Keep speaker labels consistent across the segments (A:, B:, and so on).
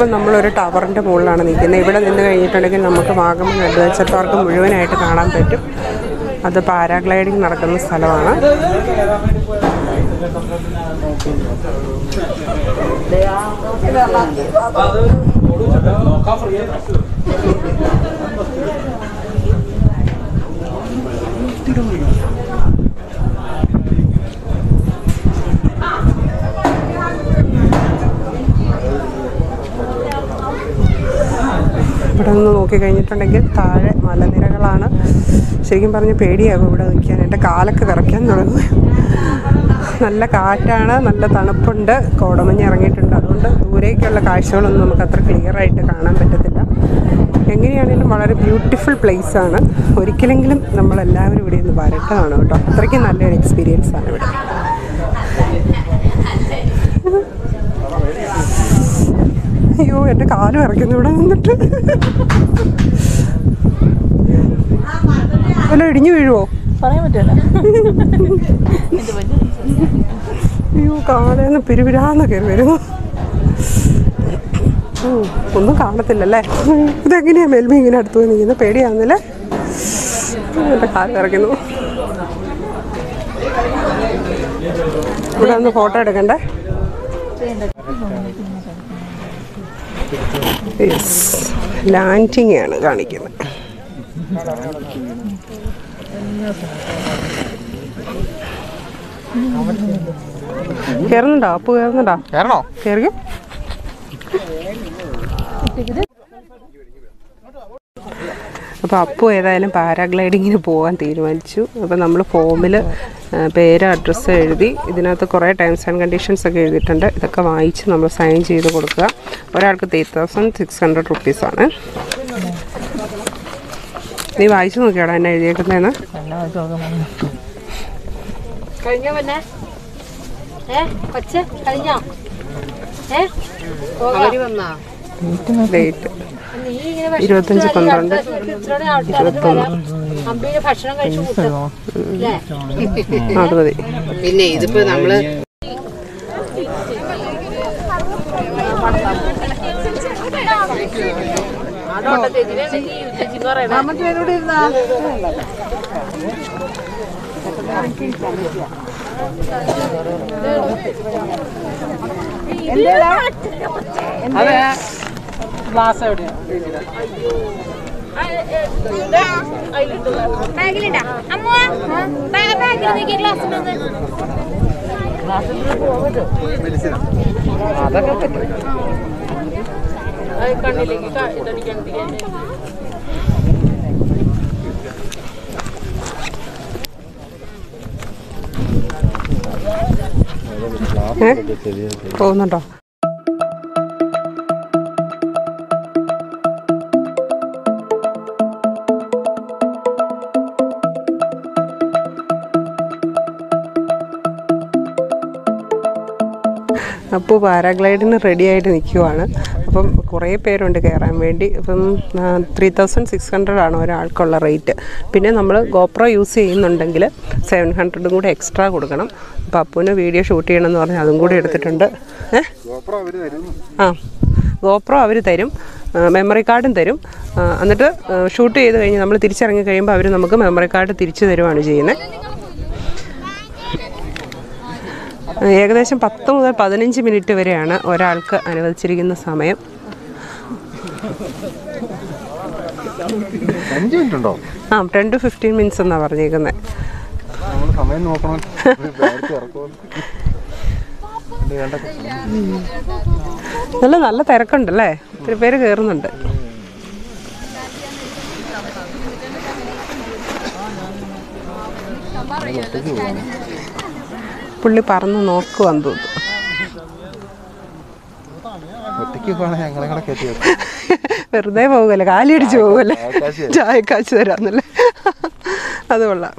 A: ഇപ്പം നമ്മളൊരു ടവറിൻ്റെ മുകളിലാണ് നിൽക്കുന്നത് ഇവിടെ നിന്ന് കഴിഞ്ഞിട്ടുണ്ടെങ്കിൽ നമുക്ക് വാഗമൺ അഡ്വഞ്ചർ പാർക്ക് മുഴുവനായിട്ട് കാണാൻ പറ്റും അത് പാരാഗ്ലൈഡിങ് നടക്കുന്ന സ്ഥലമാണ് ഇവിടെ നിന്ന് നോക്കിക്കഴിഞ്ഞിട്ടുണ്ടെങ്കിൽ താഴെ മലനിരകളാണ് ശരിക്കും പറഞ്ഞ് പേടിയാകും ഇവിടെ നിൽക്കാൻ എൻ്റെ കാലൊക്കെ വിറയ്ക്കാൻ തുടങ്ങും നല്ല കാറ്റാണ് നല്ല തണുപ്പുണ്ട് കോടമഞ്ഞ് ഇറങ്ങിയിട്ടുണ്ട് അതുകൊണ്ട് ദൂരേക്കുള്ള കാഴ്ചകളൊന്നും നമുക്ക് അത്ര ക്ലിയർ ആയിട്ട് കാണാൻ പറ്റത്തില്ല എങ്ങനെയാണെങ്കിലും വളരെ ബ്യൂട്ടിഫുൾ പ്ലേസ് ആണ് ഒരിക്കലെങ്കിലും നമ്മളെല്ലാവരും ഇവിടെ ഒന്ന് വരട്ടതാണ് കേട്ടോ അത്രയ്ക്കും നല്ലൊരു എക്സ്പീരിയൻസ് ആണ് ഇവിടെ അയ്യോ എൻ്റെ കാല് ഇറക്കുന്നു ഇവിടെ നിന്നിട്ട് വല്ല ഇടിഞ്ഞു വീഴുവോ
B: പറയാൻ പറ്റില്ല
A: അയ്യോ കാലേന്ന് പിരിവിരാന്ന് കയറി വരുന്നു ഉം, ഒന്നും കാണത്തില്ലല്ലേ ഇതെങ്ങനെയാ മേൽമ ഇങ്ങനെ അടുത്ത് പോയി നിൽക്കുന്നത് പേടിയാവുന്നില്ലേ എൻ്റെ കാല് ഇറക്കുന്നു ഇവിടെ ഒന്ന് ഫോട്ടോ എടുക്കണ്ടേ യെസ് ലാൻഡിങ് ആണ് കാണിക്കുന്നത് കയറുന്നുണ്ടോ അപ്പു കയറുന്നുണ്ടോ
C: കയറണോ
A: കയറിയോ അപ്പോൾ അപ്പു ഏതായാലും പാരാഗ്ലൈഡിങ്ങിന് പോകാൻ തീരുമാനിച്ചു അപ്പോൾ നമ്മൾ ഫോമിൽ പേര് അഡ്രസ്സ് എഴുതി ഇതിനകത്ത് കുറേ ടേംസ് ആൻഡ് കണ്ടീഷൻസ് ഒക്കെ എഴുതിയിട്ടുണ്ട് ഇതൊക്കെ വായിച്ച് നമ്മൾ സൈൻ ചെയ്ത് കൊടുക്കുക ഒരാൾക്ക് ത്രീ തൗസൻഡ് സിക്സ് ഹൺഡ്രഡ് റുപ്പീസാണ് നീ വായിച്ചു നോക്കിയോടാ എന്നെ എഴുതിയേക്കുന്നതെന്ന്
D: കഴിഞ്ഞോ പിന്നെ ഏ കൊച്ച് കഴിഞ്ഞോ ഏ അവര് വന്നാ
A: ഡേറ്റ്
D: നീ ഇങ്ങനെ
A: ഇരുപത്തഞ്ച് പന്ത്രണ്ട്
D: ഇരുപത്തൊന്ന് അമ്പിന് ഭക്ഷണം കഴിച്ചു കൂട്ടും അല്ലേ
A: ആ, അത് മതി
E: പിന്നെ ഇതിപ്പോ നമ്മള്
C: ഗ്ലാസ് എവിടെയാ
F: ബാഗിലുണ്ടാ അമ്മ ബാഗിൽ നോക്കി ഗ്ലാസ്
C: അതൊക്കെ പറ്റും
A: ഏ പോകുന്നുണ്ടോ അപ്പോൾ പാരാഗ്ലൈഡിന് റെഡി ആയിട്ട് നിൽക്കുവാണ് അപ്പം കുറേ പേരുണ്ട് കയറാൻ വേണ്ടി അപ്പം ത്രീ തൗസൻഡ് സിക്സ് ഹൺഡ്രഡ് ആണ് ഒരാൾക്കുള്ള റേറ്റ് പിന്നെ നമ്മൾ ഗോപ്രോ യൂസ് ചെയ്യുന്നുണ്ടെങ്കിൽ സെവൻ ഹൺഡ്രഡും കൂടെ എക്സ്ട്രാ കൊടുക്കണം അപ്പോൾ അപ്പൂന് വീഡിയോ ഷൂട്ട് ചെയ്യണമെന്ന് പറഞ്ഞാൽ അതും കൂടി എടുത്തിട്ടുണ്ട് ഏ ആ ഗോപ്രോ അവർ തരും മെമ്മറി കാർഡും തരും ആ, എന്നിട്ട് ഷൂട്ട് ചെയ്ത് കഴിഞ്ഞ് നമ്മൾ തിരിച്ചിറങ്ങി കഴിയുമ്പോൾ അവർ നമുക്ക് മെമ്മറി കാർഡ് തിരിച്ചു തരുവാണ് ചെയ്യുന്നത് ഏകദേശം പത്ത് മുതൽ പതിനഞ്ച് മിനിറ്റ് വരെയാണ് ഒരാൾക്ക് അനുവദിച്ചിരിക്കുന്ന സമയം
G: അഞ്ച് മിനിറ്റ് ഉണ്ടോ
A: ആ ടെൻ ടു ഫിഫ്റ്റീൻ മിനിറ്റ്സ് എന്നാണ് പറഞ്ഞേക്കുന്നത്
G: നമ്മൾ സമയം നോക്കണം നേരത്തെ ഇറക്കുമോ ഇത് വേണ്ട
A: നല്ല നല്ല തിരക്കുണ്ടല്ലേ ഒത്തിരി പേര് കയറുന്നുണ്ട് പുള്ളി പറന്ന് നോക്കുവാന്ന് തോന്നുന്നു
G: ഒറ്റയ്ക്ക് പോകണേ ഞങ്ങളെ കൂടെ കയറ്റി വെക്കും
A: വെറുതെ പോകുമല്ലേ കാലിയടിച്ച് പോകുമല്ലേ
G: ചായക്കാശ് തരും.
A: ചായക്കാശ് തരാന്നല്ലേ അത് കൊള്ളാം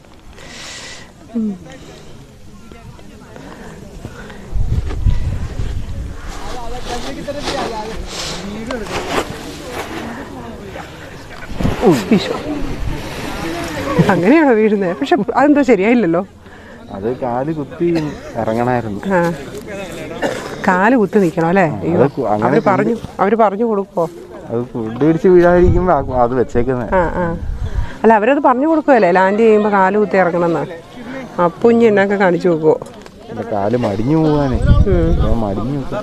A: ഈശോ. അങ്ങനെയാണോ വീഴുന്നത് പക്ഷെ അതെന്തോ ശരിയായില്ലല്ലോ
G: അത് കാല് കുത്തി ഇറങ്ങണായിരുന്നു
A: ആ കാല് കുത്തി നിൽക്കണം അല്ലേ അയ്യോ
G: അത് കു- അങ്ങനെ
A: അവര് പറഞ്ഞു അവര് പറഞ്ഞു കൊടുക്കുവോ
G: അത് ഫുഡ് പിടിച്ച് വീഴാതിരിക്കുമ്പോ ആ- അത് വെച്ചേക്കുന്നത്
A: ആ ആ അല്ല അവരത് പറഞ്ഞു കൊടുക്കുമല്ലേ ലാൻഡ് ചെയ്യുമ്പോൾ കാല് കുത്തി ഇറങ്ങണമെന്ന് അപ്പുഞ്ഞി എന്നൊക്കെ കാണിച്ചു നോക്കുവോ
G: എന്റെ കാല് മടിഞ്ഞു പോവാനേ ഞാൻ മടിഞ്ഞു നിൽക്കും.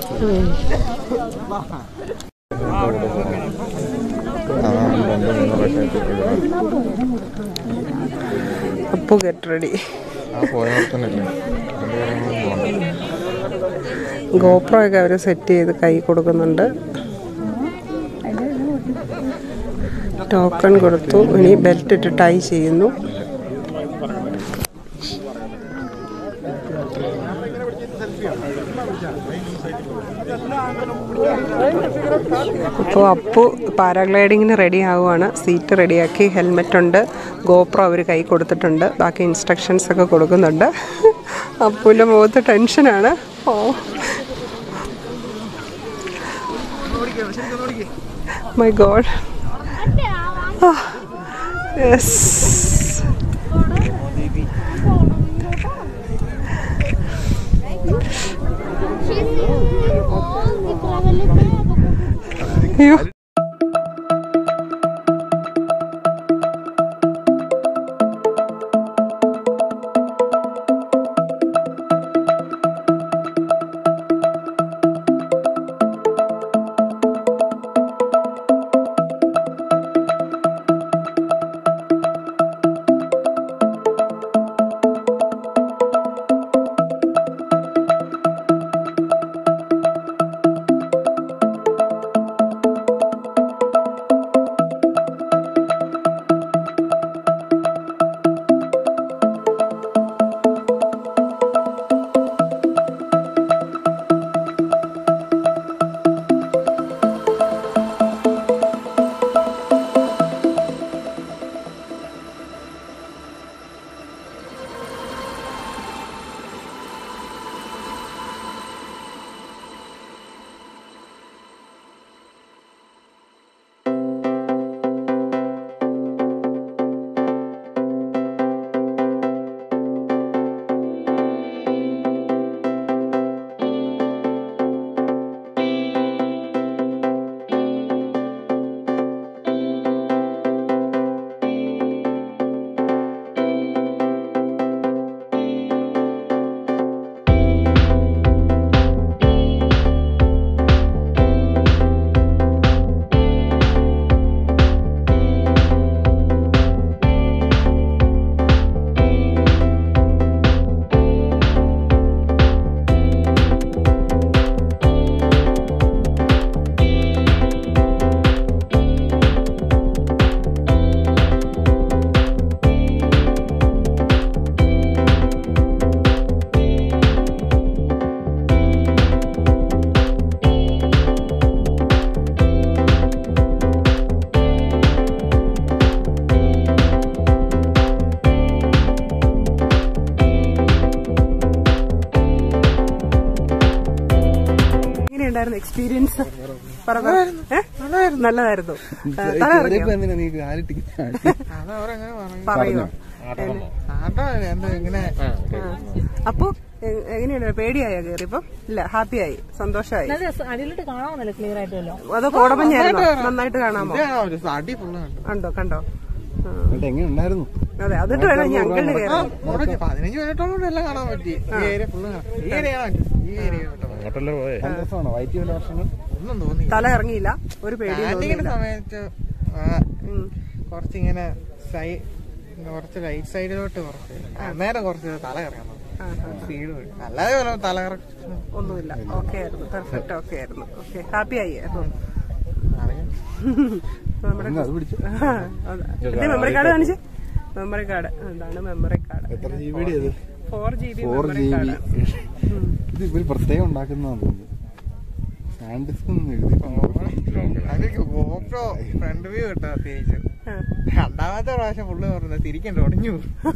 G: ആ, ഉണ്ട്, ഉണ്ട്, മൂന്ന് പ്രാവശ്യം ആയിട്ട് ഇത്.
A: അപ്പു ഗെറ്റ് റെഡി
G: ആ പോയവർത്തന്നല്ലേ
A: ഗോപ്രോ ഒക്കെ അവർ സെറ്റ് ചെയ്ത് കൈ കൊടുക്കുന്നുണ്ട് ടോക്കൺ കൊടുത്തു ഇനി ബെൽറ്റ് ഇട്ട് ടൈ ചെയ്യുന്നു ഇപ്പോൾ അപ്പു പാരാഗ്ലൈഡിങ്ങിന് റെഡി ആവുകയാണ് സീറ്റ് റെഡിയാക്കി ഹെൽമെറ്റ് ഉണ്ട് ഗോപ്രോ അവർ കൈ കൊടുത്തിട്ടുണ്ട് ബാക്കി ഇൻസ്ട്രക്ഷൻസ് ഒക്കെ കൊടുക്കുന്നുണ്ട് അപ്പുവിൻ്റെ മുഖത്ത് ടെൻഷനാണ് ഓ മൈ ഗോഡ് യെസ് അയ്യോ എങ്ങനെയുണ്ടായിരുന്നു എക്സ്പീരിയൻസ് പറ പറ. ഏ? നല്ലതായിരുന്നു ആ, തല ഇറങ്ങിയോ?
G: എന്തിനാ നീ കാലിട്ടി
A: പറയോ
C: ഇങ്ങനെ
A: അപ്പൊ എ- എങ്ങനെയുണ്ട് പേടിയായോ കയറിയപ്പോ ഇല്ല ഹാപ്പിയായി സന്തോഷമായി
D: അടിയിലോട്ട് കാണാമല്ലോ ക്ലിയർ ആയിട്ടല്ലോ
A: അതോ കോടമഞ്ഞായിരുന്നോ നന്നായിട്ട് കാണാമോ
C: അടി ഫുള്ള് കണ്ടു
A: കണ്ടോ കണ്ടോ ആ,
G: എങ്ങനെ ഉണ്ടായിരുന്നു
A: അതെ അതിട്ട് വേണം ഇനി അങ്കിളിന് കയറാൻ
C: കുറച്ച് പതിനഞ്ച് മിനിറ്റോളം കൊണ്ട് എല്ലാം കാണാൻ പറ്റി ഈ ഏരിയ ഫുള്ള് ഈ ഏരിയ കാണാൻ പറ്റി ഈ ഏരിയ
G: നല്ല രസമാണോ വൈറ്റ് വല്ല വർഷങ്ങൾ
C: ഒന്നും തോന്നി
A: തല ഇറങ്ങിയില്ല ഒരു പേടിയും
C: ലാൻഡിങ്ങിന്റെ
A: തോന്നിയില്ല
C: സമയത്ത് ആ,
A: ഉം.
C: കുറച്ചിങ്ങനെ സൈ കുറച്ച് റൈറ്റ് സൈഡിലോട്ട് കുറച്ച് അന്നേരം കുറച്ച് തല കറങ്ങണം
A: ആ, ആ.
C: സ്പീഡ് അല്ലാതെ പോലെ തല കറക്കം
A: ഒന്നുമില്ല ഓക്കെ ആയിരുന്നു പെർഫെക്റ്റ് ഓക്കെ ആയിരുന്നു ഓക്കെ ഹാപ്പി ആയി അപ്പം നമ്മുടെ
G: അത് പിടിച്ചു
A: മെമ്മറി കാർഡ് കാണിച്ച് മെമ്മറി കാർഡ് എന്താണ് മെമ്മറി കാർഡ്
G: എത്ര ജി ബി അത്
A: four G B
G: four
A: memory
G: G B
A: card
G: ഇത് ഇവര് പ്രത്യേകം ഉണ്ടാക്കുന്നതാന്ന് തോന്നുന്നു സാൻഡ് ഡിസ്ക് ഒന്നും എഴുതി
C: അതിലേക്ക് ഗോപ്രോ ഫ്രണ്ട് വ്യൂ കിട്ടാ തിരിച്ചു രണ്ടാമത്തെ പ്രാവശ്യം പുള്ളി പറഞ്ഞത് തിരിക്കണ്ട ഒടിഞ്ഞു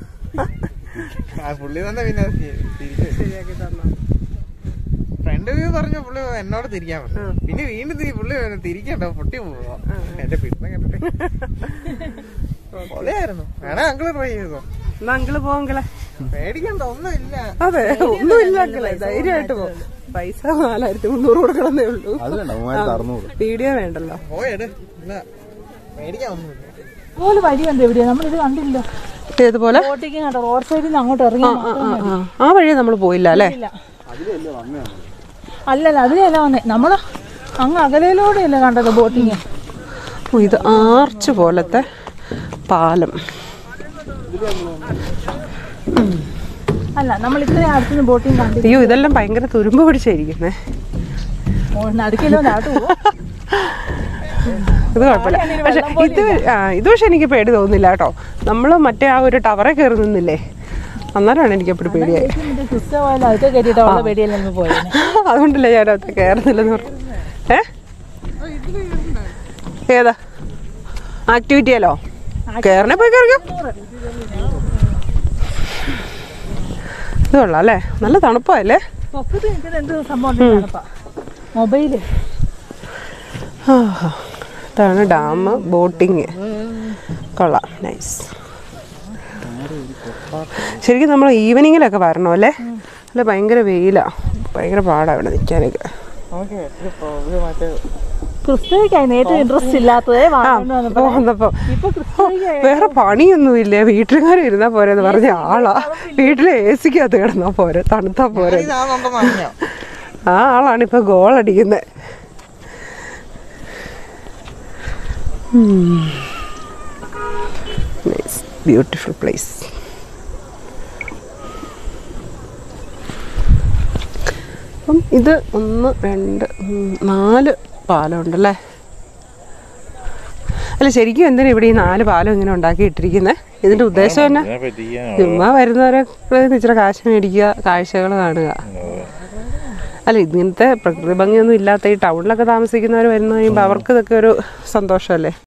C: ആ പുള്ളി തന്നെ പിന്നെ അത് തി- തിരിച്ചു
A: ശരിയാക്കി തന്നോ
C: ഫ്രണ്ട് വ്യൂ പറഞ്ഞ പുള്ളി എന്നോട് തിരിക്കാൻ പറഞ്ഞു പിന്നെ വീണ്ടും തിരി പുള്ളി പറഞ്ഞു, തിരിക്കണ്ട പൊട്ടി പോവാ എന്റെ പിടുത്തം കേട്ടിട്ട് പൊളിയായിരുന്നു വേണേ അങ്കിള് ട്രൈ ചെയ്തോ
A: എന്നാ അങ്കിള് പോവങ്കിളെ
C: പേടിക്കണ്ട ഒന്നുമില്ല
A: അതെ ഒന്നുമില്ല അങ്കിളെ ധൈര്യമായിട്ട് പോ പൈസ നാലായിരത്തി മുന്നൂറ് കൊടുക്കണമെന്നേ ഉള്ളൂ
G: അത് വേണ്ട മൂവായിരത്തി അറുന്നൂറ്
A: വീഡിയോ വേണ്ടല്ലോ
C: പോയെട് ഇല്ല പേടിക്കാൻ ഒന്നുമില്ല
D: അതുപോലെ വഴിയുണ്ട് എവിടെയാ നമ്മളിത് കണ്ടില്ല
A: ഇതുപോലെ
D: ബോട്ടിക്ക് കണ്ടോ റോഡ് സൈഡിൽ നിന്ന് അങ്ങോട്ട് ഇറങ്ങി
A: ആ ആ ആ വഴി നമ്മൾ പോയില്ല അല്ലേ
D: ഇല്ല അല്ലല്ല അതിലല്ല വന്നേ നമ്മള് അങ്ങ് അകലയിലൂടെയല്ലേ കണ്ടത് ബോട്ടിങ്
A: ഓ, ഇത് ആർച്ച് പോലത്തെ പാലം
D: അല്ല നമ്മൾ ഇത്രയും അടുത്തുനിന്ന് ബോട്ടിങ് കണ്ടില്ല
A: അയ്യോ ഇതെല്ലാം ഭയങ്കര തുരുമ്പ് പിടിച്ചായിരിക്കുന്നേ
D: നടുക്കിലോ നാട്ടു
A: ഇത് കുഴപ്പമില്ല പക്ഷെ ഇത് ആ ഇത് പക്ഷെ എനിക്ക് പേടി തോന്നുന്നില്ല കേട്ടോ നമ്മൾ മറ്റേ ആ ഒരു ടവറെ കയറി നിന്നില്ലേ അന്നേരമാണ് എനിക്ക് എപ്പോഴും പേടിയായി
D: സിസ്റ്റർ പോയാലും അതൊക്കെ കയറ്റിയിട്ട് ഉള്ള പേടിയല്ലേ നമ്മൾ പോയത്
A: അതുകൊണ്ടല്ലേ ഞാൻ അത് കയറുന്നില്ലെന്ന് പറഞ്ഞു ഏ ഏതാ ആക്ടിവിറ്റിയല്ലോ കയറണേ പോയി കയറിക്കോ ഇത് കൊള്ളാം അല്ലേ നല്ല തണുപ്പല്ലേ
D: പൊക്കത്ത് നിൽക്കുന്ന എന്ത് സംഭവം മൊബൈല്
A: ആഹാ. ഇതാണ് ഡാം ബോട്ടിങ് കൊള്ളാം നൈസ് ശരിക്കും നമ്മൾ ഈവനിങ്ങിലൊക്കെ വരണം അല്ലേ അല്ല ഭയങ്കര വെയിലാ ഭയങ്കര പാടാ ഇവിടെ നിൽക്കാനൊക്കെ
C: നമുക്ക് ഇത് പോ- ഇത് മറ്റേ
D: ക്രിസ്ത്യക്കായിരുന്നു ഏറ്റവും ഇൻട്രസ്റ്റ് ഇല്ലാത്തതേ
A: ആ
D: വാങ്ങേണ്ടി വന്നപ്പോ
A: വന്നപ്പോ
D: ഇപ്പൊ ക്രിസ്ത്യക്ക്
A: വേറെ പണിയൊന്നുമില്ല വീട്ടുകാരും ഇരുന്നാ പോരെന്ന് പറഞ്ഞ ആളാ വീട്ടിലെ എ സിക്കകത്ത് കിടന്നാ പോരെ തണുത്താ പോരെ
C: ഇതാണെന്നുണ്ടെന്ന് അറിഞ്ഞോ
A: ആ ആളാണ് ഇപ്പൊ ഗോൾ അടിക്കുന്നത് ബ്യൂട്ടിഫുൾ പ്ലേസ് അപ്പം ഇത് ഒന്ന് രണ്ട് മൂന്ന് നാല് പാലം ഉണ്ടല്ലേ അല്ല ശരിക്കും എന്തിനാ ഇവിടെ ഈ നാല് പാലം ഇങ്ങനെ ഉണ്ടാക്കി ഇട്ടിരിക്കുന്നത് ഇതിന്റെ ഉദ്ദേശം തന്നെ ചുമ്മാ വരുന്നവരെ ഇച്ചിരി കാശ് മേടിക്കുക കാഴ്ചകൾ കാണുക അല്ല ഇങ്ങനത്തെ പ്രകൃതി ഭംഗിയൊന്നും ഇല്ലാത്ത ഈ ടൗണിലൊക്കെ താമസിക്കുന്നവർ വരുന്ന കഴിയുമ്പോൾ അവർക്ക് ഇതൊക്കെ ഒരു സന്തോഷമല്ലേ